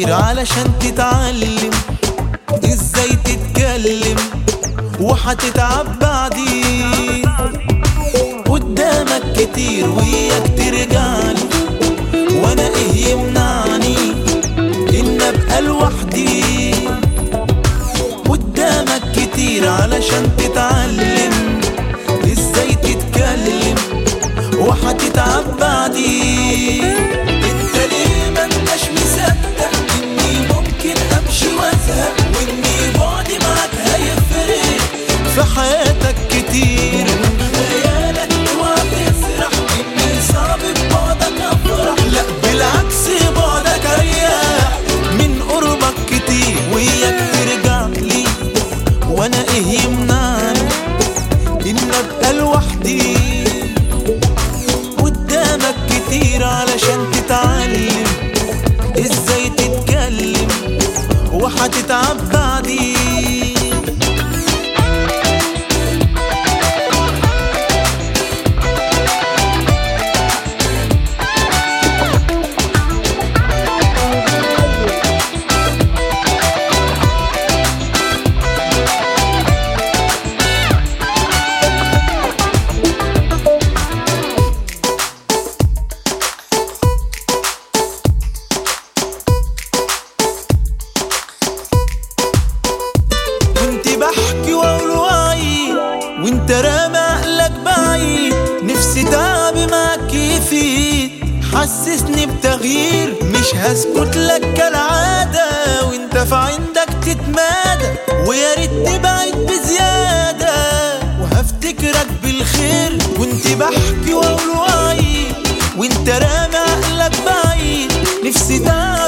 كتير علشان تتعلم ازاي تتكلم وحتتعب بعدين قدامك كتير وياك ترجعلي وانا ايه يمنعني ان ابقى لوحدي قدامك كتير علشان تتعلم ازاي تتكلم وحتتعب بعدين انت ليه ما انتش مصدق اني ممكن امشي وازهق واني بعدي معاك هيفرق في حياتك كتير خيالك اوعى تسرح اني صعب ببعدك افرح لا بالعكس بعدك اريح من قربك كتير وياك ترجع لي وانا ايه يمنعني ان ابقى لوحدي قدامك كتير علشان تتعلم ازاي تتكلم وحتتعب بعدين كنت بحكي واقول وعي وانت رامي عقلك بعيد نفسي تعبي معاك يفيد حسسني بتغيير مش هسكت لك كالعادة وانت في عندك تتمادى ويا ريت تبعد بزيادة وهفتكرك بالخير كنت بحكي واقول وعي وانت رامي عقلك بعيد نفسي تعبي